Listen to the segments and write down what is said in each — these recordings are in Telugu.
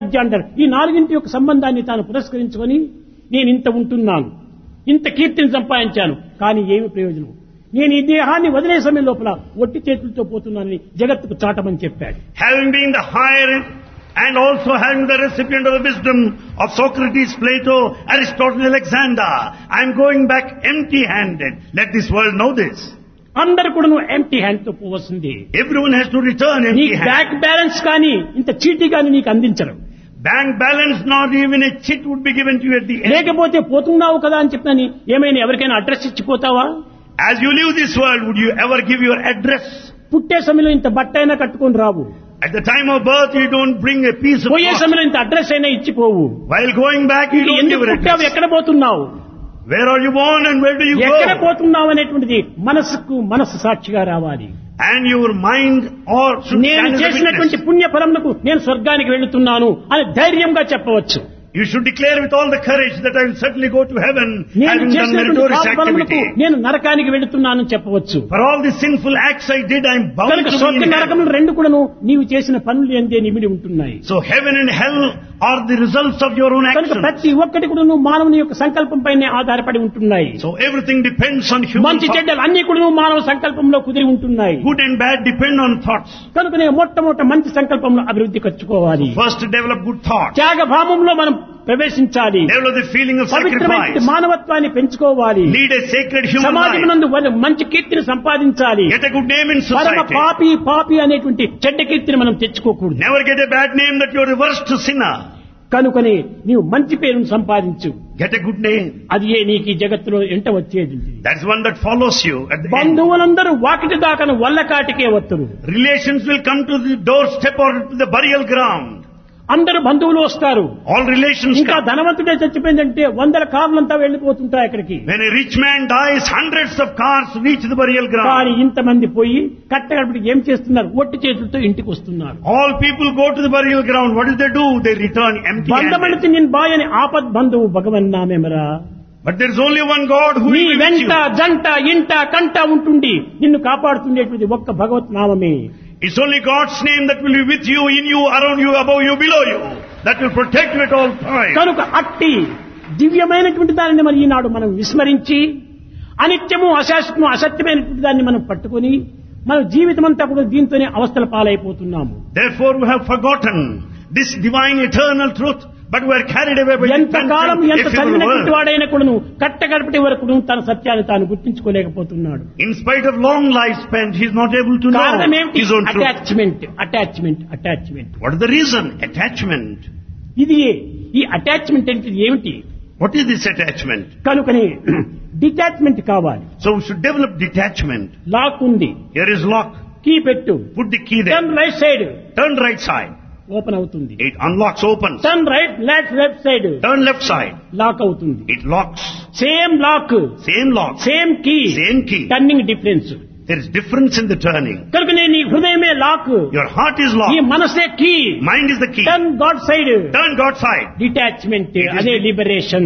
అంటారు ఈ నాలుగింటి యొక్క సంబంధాన్ని తాను పురస్కరించుకొని నేను ఇంత ఉంటున్నాను ఇంత కీర్తిని సంపాదించాను కానీ ఏమి ప్రయోజనం నేను ఈ దేహాన్ని వదిలే సమయం లోపల ఒట్టి చేతులతో పోతున్నానని జగత్తుకు చాటమని చెప్పాడు Having been the higher and also having the recipient of the wisdom of Socrates, Plato, Aristotle, Alexander, I am going back empty-handed. Let this world know this. అందరు కూడా నువ్వు ఎంటీ హ్యాండ్ తో పోవస్తుంది Everyone has to return నీ empty-handed. బ్యాంక్ బ్యాలెన్స్ కానీ ఇంత చీటీ కానీ నీకు అందించరు Bank balance, not even a chit would be given to you at the end. లేకపోతే పోతున్నావు కదా అని చెప్పినని ఏమైనా ఎవరికైనా అడ్రస్ ఇచ్చిపోతావా As you leave this world, would you ever give your address? పుట్టే సమయంలో ఇంత బట్ట అయినా కట్టుకొని రావు At the time of birth, you don't bring a piece of పోయే cloth. సమయంలో ఇంత అడ్రస్ అయినా ఇచ్చిపోవు While going back, you don't ఎందుకు give an పుట్టావు address. ఎక్కడ పోతున్నావు Where are you born and where do you ఎక్కడ go? పోతున్నావు అనేటువంటిది మనసుకు మనసు సాక్షిగా రావాలి And your mind or should నేను stand as a చేసినటువంటి witness. పుణ్య ఫలములకు నేను స్వర్గానికి వెళుతున్నాను అని ధైర్యంగా చెప్పవచ్చు You should declare with all the courage that I will certainly go to heaven నేను having done చేసినటువంటి meritorious పాప ఫలములకు activity. నేను నరకానికి వెళుతున్నానని చెప్పవచ్చు For all the sinful acts I did, I am bound కనుక to be స్వర్గ in heaven. నరకములు రెండు కూడాను నీవు చేసిన పనులు ఎందే నిమిడి ఉంటున్నాయి So heaven and hell are the results of your own కనుక actions. ప్రతి ఒక్కటి కూడా మానవుని యొక్క సంకల్పం పైనే ఆధారపడి ఉంటున్నాయి So everything depends on human మంచి thought. చెడ్డలు అన్ని కూడా మానవ సంకల్పంలో కుదిరి ఉంటున్నాయి Good and bad depend on thoughts. కనుక నేను మొట్టమొదట మంచి సంకల్పంలో అభివృద్ధి ఖర్చుకోవాలి First develop good thoughts. త్యాగభావంలో మనం ప్రవేశించాలి Develop the feeling of పవిత్రమైన sacrifice. మానవత్వాన్ని పెంచుకోవాలి Lead a sacred human సమాజం life. నందు వన- మంచి కీర్తిని సంపాదించాలి Get a good name in పరమ society. పాపి పాపి అనేటువంటి చెడ్డ కీర్తిని మనం తెచ్చుకోకూడదు Never get a bad name that you're a worst sinner. కనుకనే నీవు మంచి పేరును సంపాదించు Get a good name. అది ఏ నీకు ఈ జగత్తులో ఎంట వచ్చేది That's one that follows you at the end. బంధువులందరూ Vakiti దాకను వల్లకాటికే వత్తురు Relations will come to the doorstep or to the burial ground. అందరు బంధువులు వస్తారు All relations ఇంకా come. ధనవంతుడే చచ్చిపోయిందంటే వందల కార్లంతా వెళ్ళిపోతుంటాయి అక్కడికి When a rich man dies, hundreds of cars reach the burial ground. కానీ ఇంతమంది పోయి కట్టగడపటికి ఏం చేస్తున్నారు ఒట్టి చేతులతో ఇంటికి వస్తున్నారు All people go to the burial ground. What do they do? They return empty బంధమడితే నేను బాయని ఆపద్ బంధువు భగవన్ నామేమరా But there is only one God who నీ will be with వెంట you. జంట ఇంట కంట ఉంటుండి నిన్ను కాపాడుతుండేటువంటి ఒక్క భగవత్ నామమే It's only God's name that will be with you, in you, around you, above you, below you. That will protect you at all times. కనుక అట్టి దివ్యమైనటువంటి దానిని మరి ఈనాడు మనం విస్మరించి అనిత్యము అశాశ్వతము అసత్యమైనటువంటి దాన్ని మనం పట్టుకొని మన జీవితం అంతా కూడా దీంతోనే అవస్థల పాలైపోతున్నాము Therefore we have forgotten this divine eternal truth, but we are carried away by the ఎంతకాలం ఎంత ephemeral చదివినటువంటి world. వాడైనా కూడాను కట్టగడపటి వరకు తన సత్యాన్ని తాను గుర్తించుకోలేకపోతున్నాడు In spite of long life spent, he is not able to కారణం know ఏమిటి his own truth. Attachment attachment attachment What is the reason? Attachment. ఇది ఈ అటాచ్మెంట్ అంటే ఏమిటి What is this attachment? కనుకనే డిటాచ్మెంట్ కావాలి So we should develop detachment. Lock ఉంది Here is lock. కీ పెట్టు Put the key there. Turn right side Turn right side. Open అవుతుంది It unlocks, opens. Turn right left left side Turn left side. Lock అవుతుంది It locks. Same lock Same lock. Same key Same key. Turning difference There is difference in the turning. కనుక నేను ఈ హృదయమే లాక్ Your heart is ఈ locked. మనసే key Mind is the key. Turn God side Turn God's side. Detachment is అదే the- liberation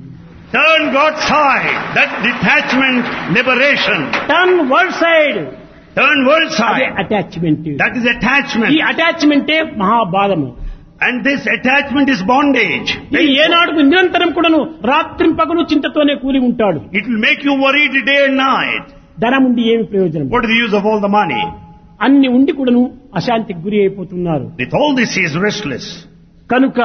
Turn God's side. That's detachment, liberation. Turn world side Turn world అదే side. అటాచ్మెంట్ That is ఈ attachment. అటాచ్మెంటే మహాబాధము And this attachment is bondage. ఇది ఏనాడుకు నిరంతరం కూడాను రాత్రి పగలు చింతతోనే కూలి ఉంటాడు It will make you worried day and night. ధనం ఉండి ఏమి ప్రయోజనం What is the use of all the money? అన్ని ఉండి కూడాను అశాంతికి గురి అయిపోతున్నారు With all this, he is restless. కనుక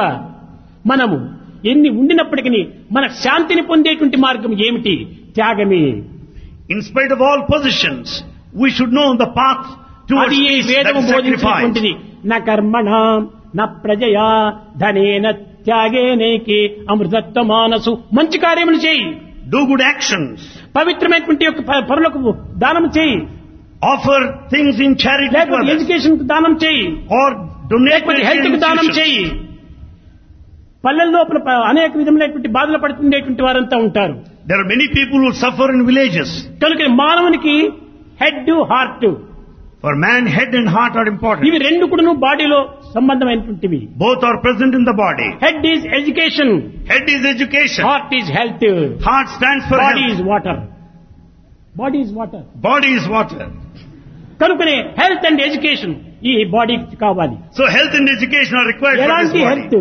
మనము ఎన్ని ఉండినప్పటికీ మన శాంతిని పొందేటువంటి మార్గం ఏమిటి త్యాగమే In spite of all positions, we should know the path towards అది ఈ peace, that వేదము is sacrifice. బోధించినటువంటిది న కర్మణ న ప్రజయా ధనేన త్యాగేనేకి అమృతత్వ మానసు మంచి కార్యములు చేయి Do good actions. పవిత్రమైనటువంటి యొక్క ప- పరులకు దానం చేయి Offer things in charity to లేకపోతే others. ఎడ్యుకేషన్ కు దానం చేయి Or donate లేకపోతే to హెల్త్ కు దానం institutions. చేయి పల్లెల లోపల ప- అనేక విధములైనటువంటి బాధలు పడుతుండేటువంటి వారంతా ఉంటారు There are many people who suffer in villages. కనుక మానవునికి head heart For man, head and heart are important. ఇవి రెండు కూడా బాడీలో సంబంధమైనటువంటివి Both are present in the body. Head is education Head is education. హార్ట్ ఈజ్ హెల్త్ Heart stands for body health. Is water body is water Body is water. కనుకనే హెల్త్ అండ్ ఎడ్యుకేషన్ ఈ బాడీకి కావాలి So health and education are required for this ఎలాంటి body. హెల్త్